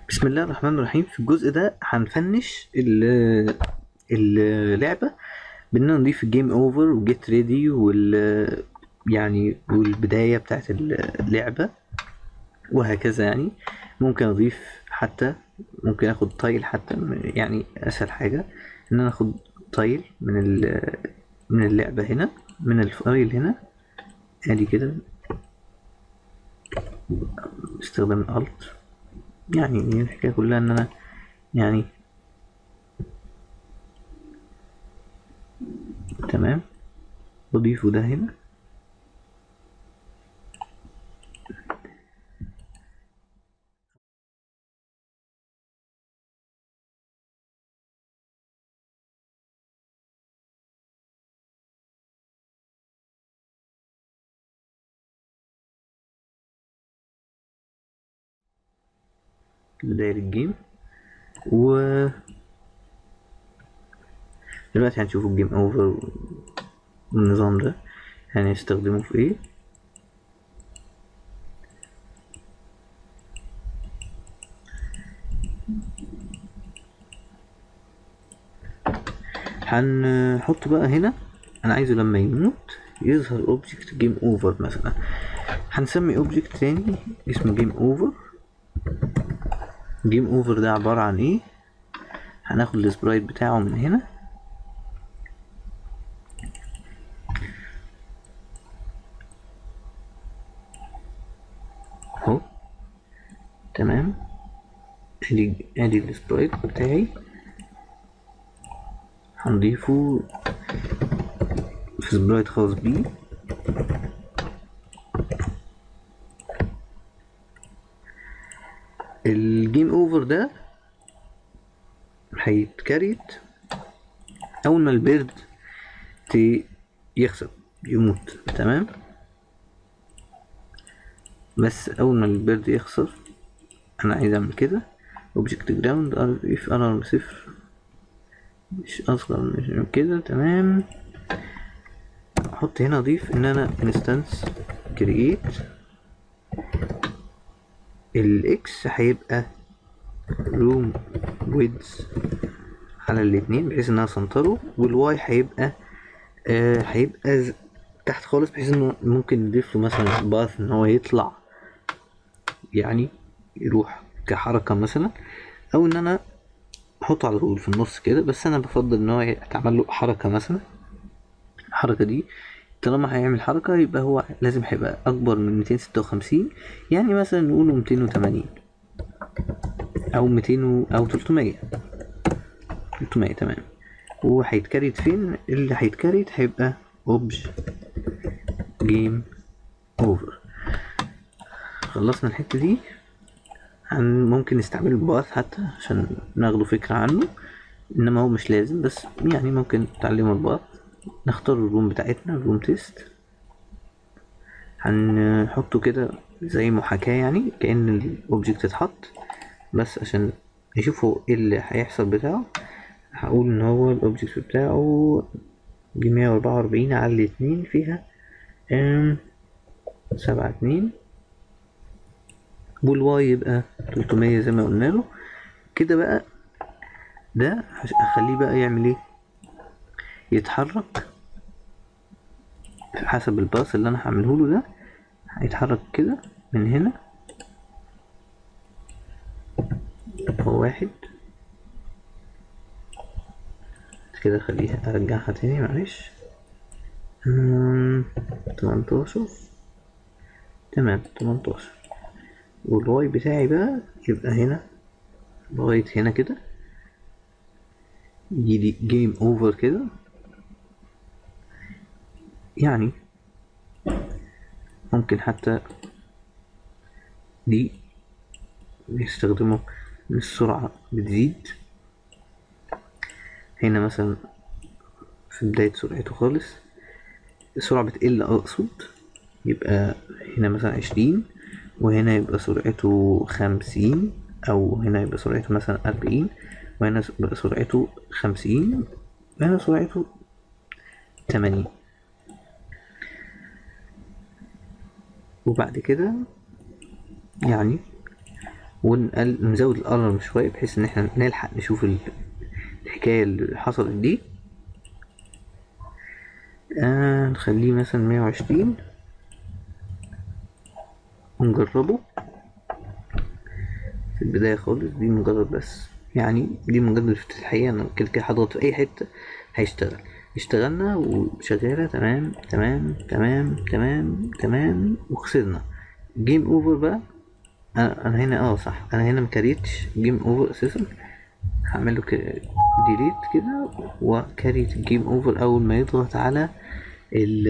بسم الله الرحمن الرحيم في الجزء ده هنفنش ال- اللعبة بإننا نضيف الجيم اوفر وجيت ريدي وال يعني والبداية بتاعت اللعبة وهكذا يعني ممكن أضيف حتى ممكن اخد تايل حتى يعني اسهل حاجة ان انا اخد تايل من ال- من اللعبة هنا من الفايل هنا ادي كده باستخدام الالت يعني الحكاية كلها ان انا يعني تمام اضيفه ده هنا بداية الجيم و دلوقتي هنشوف الجيم اوفر والنظام ده هنستخدمه في ايه هنحط بقى هنا انا عايزه لما يموت يظهر اوبجكت جيم اوفر مثلا هنسمي اوبجكت تاني اسمه جيم اوفر جيم اوفر ده عبارة عن ايه هناخد السبرايت بتاعه من هنا اهو تمام ادي ادي السبرايت بتاعي هنضيفه في سبرايت خاص بيه الجيم اوفر ده هيتكريت اول ما البيرد ت- يخسر يموت تمام بس اول ما البيرد يخسر انا عايز اعمل كده اوبجكت جراوند اف ار صفر مش اصغر من كده تمام احط هنا اضيف ان انا انستانس كرييت الاكس هيبقى روم ويدز على الاتنين بحيث انها سنتره والواي هيبقى آه هيبقى ز- تحت خالص بحيث انه ممكن نضيف له مثلا باث ان هو يطلع يعني يروح كحركة مثلا او ان انا احطه على طول في النص كده بس انا بفضل ان هو يتعمل له حركة مثلا الحركة دي طالما هيعمل حركة يبقى هو لازم هيبقى أكبر من ميتين ستة وخمسين يعني مثلا نقوله ميتين وتمانين أو ميتين و... أو تلتمية تلتمية تمام وهيتكريت فين اللي هيتكريت هيبقى اوبج جيم اوفر خلصنا الحتة دي عن ممكن نستعمل الباث حتى عشان ناخده فكرة عنه انما هو مش لازم بس يعني ممكن تعلموا الباث نختار الروم بتاعتنا الروم تيست هنحطه كده زي محاكاة يعني كأن الأوبجكت اتحط بس عشان نشوفوا ايه اللي هيحصل بتاعه هقول ان هو الأوبجكت بتاعه دي مية وأربعة وأربعين على الاتنين فيها ام سبعة اتنين والواي يبقى تلتمية زي ما قلنا له كده بقى ده هش- هخليه بقى يعمل ايه يتحرك حسب الباص اللي انا هعمله له ده هيتحرك كده من هنا هو واحد كده خليها ارجعها تاني معلش أمم، تمنتاشر تمام تمنتاشر والواي بتاعي بقى يبقى هنا لغاية هنا كده يجي جيم اوفر كده يعني ممكن حتى دي نستخدمه إن السرعة بتزيد هنا مثلا في بداية سرعته خالص السرعة بتقل أقصد يبقى هنا مثلا عشرين وهنا يبقى سرعته خمسين أو هنا يبقى سرعته مثلا أربعين وهنا يبقى سرعته خمسين وهنا سرعته تمانين وبعد كده يعني ونزود الالارم شويه بحيث ان احنا نلحق نشوف ال- الحكايه اللي حصلت دي آه نخليه مثلا مية وعشرين ونجربه في البداية خالص دي مجرد بس يعني دي مجرد افتتاحية انا كده كده هضغط في اي حتة هيشتغل اشتغلنا وشغالة تمام تمام تمام تمام تمام وخسرنا جيم اوفر بقى انا أنا هنا اه صح انا هنا مكريتش جيم اوفر اساسا هعمل له ديليت كده وكريت الجيم اوفر اول ما يضغط على ال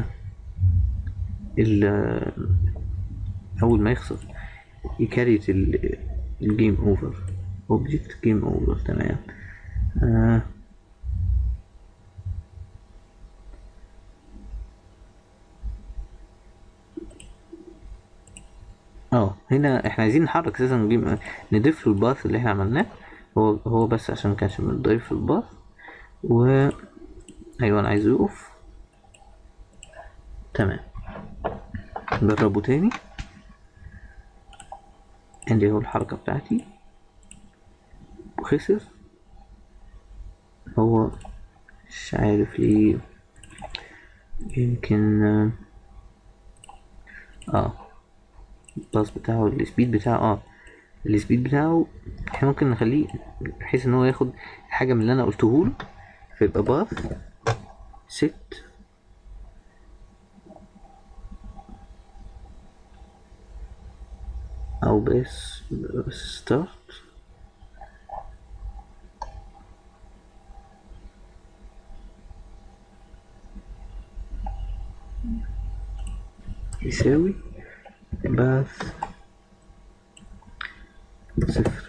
ال اول ما يخسر يكريت ال- الجيم اوفر اوبجكت جيم اوفر تمام آه. اه هنا احنا عايزين نحرك اساسا نجيب نضيف له الباث اللي احنا عملناه هو هو بس عشان كانش متضيف الباث و ايوه انا عايزه يقف تمام نجربه تاني عندي اهو الحركة بتاعتي وخسر هو مش عارف ليه يمكن اه آه. الباص بتاعه السبيد بتاعه اه السبيد بتاعه احنا ممكن نخليه بحيث ان هو ياخد حاجة من اللي انا قلته له فيبقى باث ست او بس بس ستارت يساوي باث صفر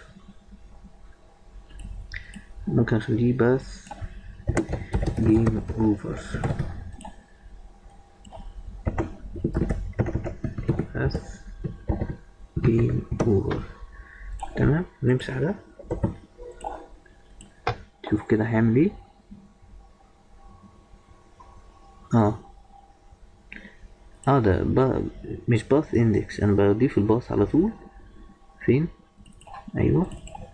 ممكن اخليه باث جيم اوفر باث جيم اوفر تمام نمسح ده شوف كده هيعمل ايه اه اه ده با... مش باث اندكس انا بضيف الباث على طول فين ايوه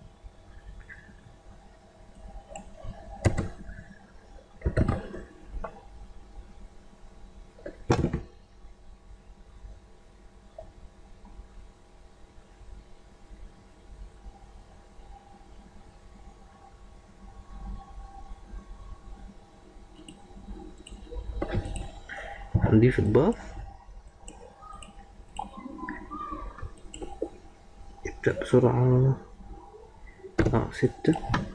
هنضيف الباث يبدأ بسرعة اه ستة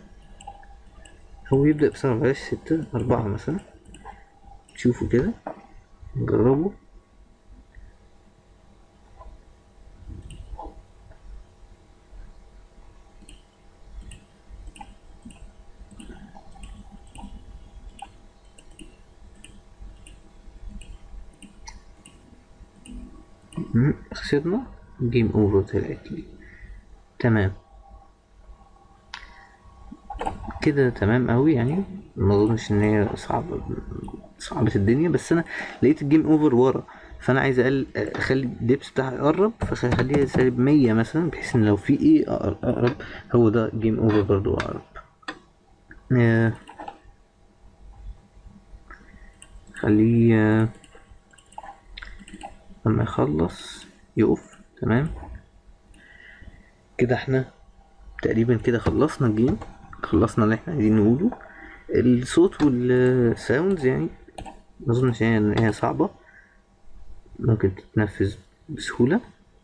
هو يبدأ بسرعة بلاش ستة أربعة مثلا شوفوا كده نجربه مم، خسرنا جيم اوفر طلعت لي تمام كده تمام قوي يعني ما اظنش ان هي صعبة صعبة الدنيا بس انا لقيت الجيم اوفر ورا فانا عايز أقل اخلي الدبس بتاعي يقرب فخليها سالب مية مثلا بحيث ان لو في ايه أقر- اقرب هو ده جيم اوفر برضو اقرب آه، خليه آه، لما يخلص يقف تمام كده احنا تقريبا كده خلصنا الجيم خلصنا اللي احنا عايزين نقوله الصوت والساوندز يعني ما اظنش يعني ان هي صعبة ممكن تتنفذ بسهولة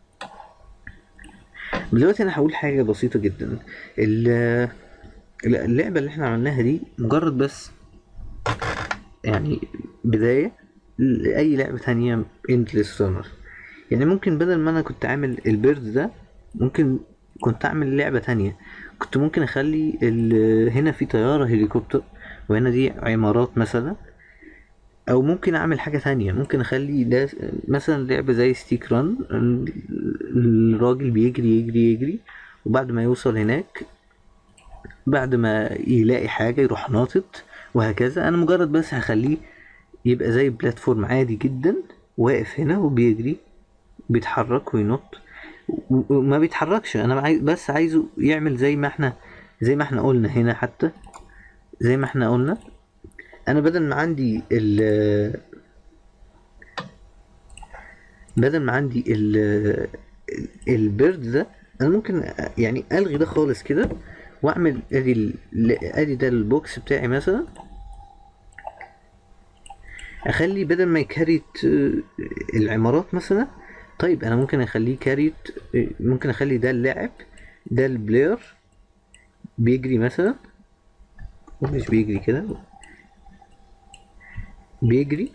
دلوقتي انا هقول حاجة بسيطة جدا ال- اللعبة اللي احنا عملناها دي مجرد بس يعني بداية لأي لعبة تانية endless runner يعني ممكن بدل ما انا كنت عامل البيرد ده ممكن كنت اعمل لعبة تانية كنت ممكن اخلي ال- هنا في طيارة هليكوبتر وهنا دي عمارات مثلا او ممكن اعمل حاجة تانية ممكن اخلي ده مثلا لعبة زي ستيك ران الراجل بيجري يجري يجري وبعد ما يوصل هناك بعد ما يلاقي حاجة يروح ناطط وهكذا انا مجرد بس هخليه يبقى زي بلاتفورم عادي جدا واقف هنا وبيجري بيتحرك وينط و- وما بيتحركش انا عايز بس عايزه يعمل زي ما احنا زي ما احنا قلنا هنا حتى زي ما احنا قلنا انا بدل ما عندي ال بدل ما عندي ال البيرد ده انا ممكن يعني الغي ده خالص كده واعمل ادي ال- ادي ده البوكس بتاعي مثلا اخلي بدل ما يكريت آه، العمارات مثلا طيب انا ممكن اخليه كاريت آه، ممكن اخلي ده اللاعب ده البلاير بيجري مثلا مش بيجري كده بيجري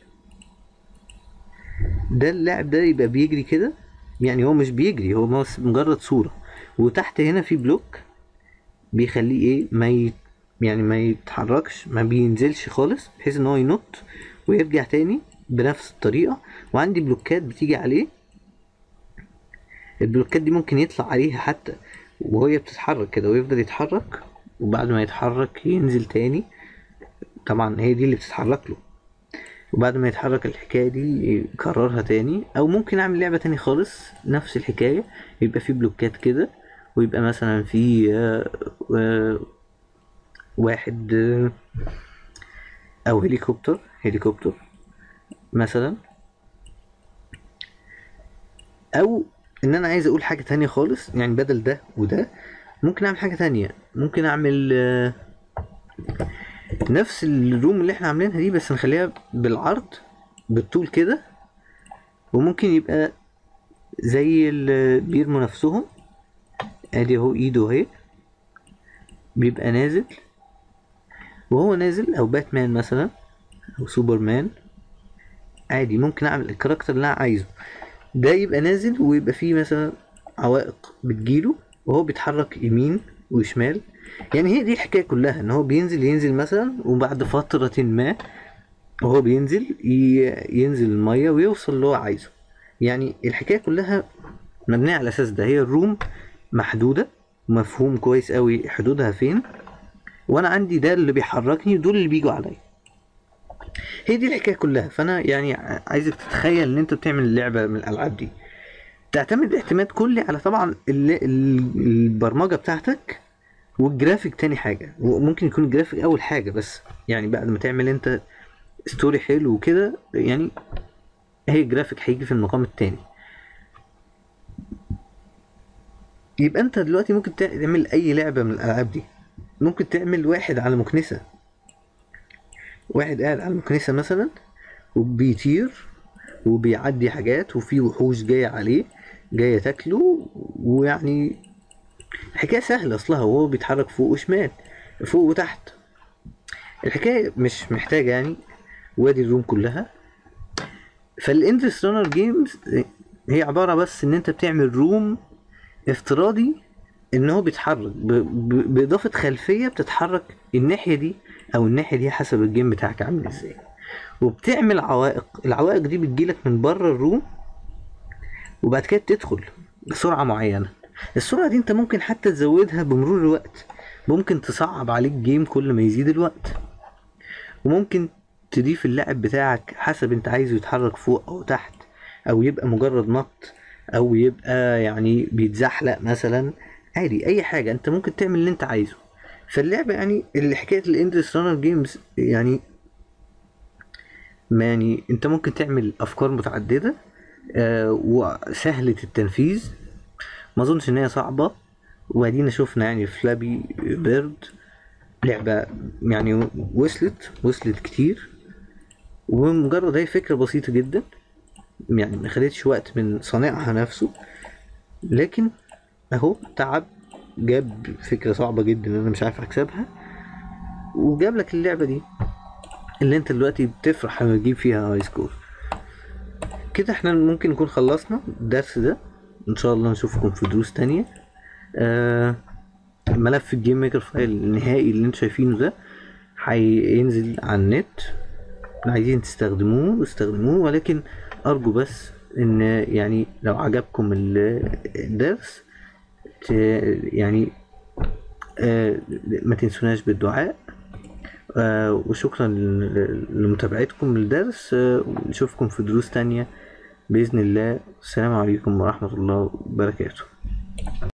ده اللاعب ده يبقى بيجري كده يعني هو مش بيجري هو بس مجرد صورة وتحت هنا في بلوك بيخليه ايه ما ي... يعني ما يتحركش ما بينزلش خالص بحيث ان هو ينط ويرجع تاني بنفس الطريقة وعندي بلوكات بتيجي عليه البلوكات دي ممكن يطلع عليها حتى وهي بتتحرك كده ويفضل يتحرك وبعد ما يتحرك ينزل تاني طبعا هي دي اللي بتتحرك له وبعد ما يتحرك الحكاية دي يكررها تاني أو ممكن أعمل لعبة تاني خالص نفس الحكاية يبقى في بلوكات كده ويبقى مثلا في آه، آه، واحد آه، أو هليكوبتر هليكوبتر مثلا أو إن أنا عايز أقول حاجة تانية خالص يعني بدل ده وده ممكن أعمل حاجة تانية ممكن أعمل آه، نفس الروم اللي احنا عاملينها دي بس نخليها بالعرض بالطول كده وممكن يبقى زي اللي بيرموا نفسهم ادي اهو ايده اهي بيبقى نازل وهو نازل او باتمان مثلا او سوبرمان عادي ممكن اعمل الكاركتر اللي انا عايزه ده يبقى نازل ويبقى فيه مثلا عوائق بتجيله وهو بيتحرك يمين وشمال يعني هي دي الحكايه كلها ان هو بينزل ينزل مثلا وبعد فتره ما وهو بينزل ي- ينزل الميه ويوصل اللي هو عايزه يعني الحكايه كلها مبنيه على اساس ده هي الروم محدوده مفهوم كويس قوي حدودها فين وانا عندي ده اللي بيحركني ودول اللي بيجوا عليا هي دي الحكايه كلها فانا يعني ع- عايزك تتخيل ان انت بتعمل لعبه من الالعاب دي تعتمد اعتماد كلي على طبعا ال- ال- البرمجه بتاعتك والجرافيك تاني حاجه وممكن يكون الجرافيك اول حاجه بس يعني بعد ما تعمل انت ستوري حلو وكده يعني هي الجرافيك هيجي في المقام التاني يبقى انت دلوقتي ممكن تعمل اي لعبه من الالعاب دي ممكن تعمل واحد على مكنسه واحد قاعد على المكنسه مثلا وبيطير وبيعدي حاجات وفي وحوش جايه عليه جايه تاكله ويعني الحكايه سهله اصلها وهو بيتحرك فوق وشمال فوق وتحت الحكايه مش محتاجه يعني وادي الروم كلها فالاندرس رانر جيمز هي عباره بس ان انت بتعمل روم افتراضي ان هو بيتحرك ب... ب... باضافه خلفيه بتتحرك الناحيه دي او الناحيه دي حسب الجيم بتاعك عامل ازاي وبتعمل عوائق العوائق دي بتجيلك من بره الروم وبعد كده تدخل بسرعه معينه السرعه دي انت ممكن حتى تزودها بمرور الوقت ممكن تصعب عليك جيم كل ما يزيد الوقت وممكن تضيف اللاعب بتاعك حسب انت عايزه يتحرك فوق او تحت او يبقى مجرد نط او يبقى يعني بيتزحلق مثلا عادي اي حاجه انت ممكن تعمل اللي انت عايزه فاللعبه يعني اللي حكايه الاندرس رانر جيمز يعني ما يعني انت ممكن تعمل افكار متعدده آه وسهله التنفيذ ما اظنش ان هي صعبه وادينا شفنا يعني فلابي بيرد لعبه يعني وصلت وصلت كتير ومجرد هي فكره بسيطه جدا يعني ما خدتش وقت من صانعها نفسه لكن اهو تعب جاب فكره صعبه جدا انا مش عارف اكسبها وجاب لك اللعبه دي اللي انت دلوقتي بتفرح لما تجيب فيها هاي سكور كده احنا ممكن نكون خلصنا الدرس ده ان شاء الله نشوفكم في دروس تانية آه ملف الجيم ميكر فايل النهائي اللي انتوا شايفينه ده هينزل على النت عايزين تستخدموه استخدموه ولكن ارجو بس ان يعني لو عجبكم ال- الدرس ت- يعني آه ما تنسوناش بالدعاء آه وشكرا ل- لمتابعتكم للدرس آه ونشوفكم في دروس تانية بإذن الله السلام عليكم ورحمة الله وبركاته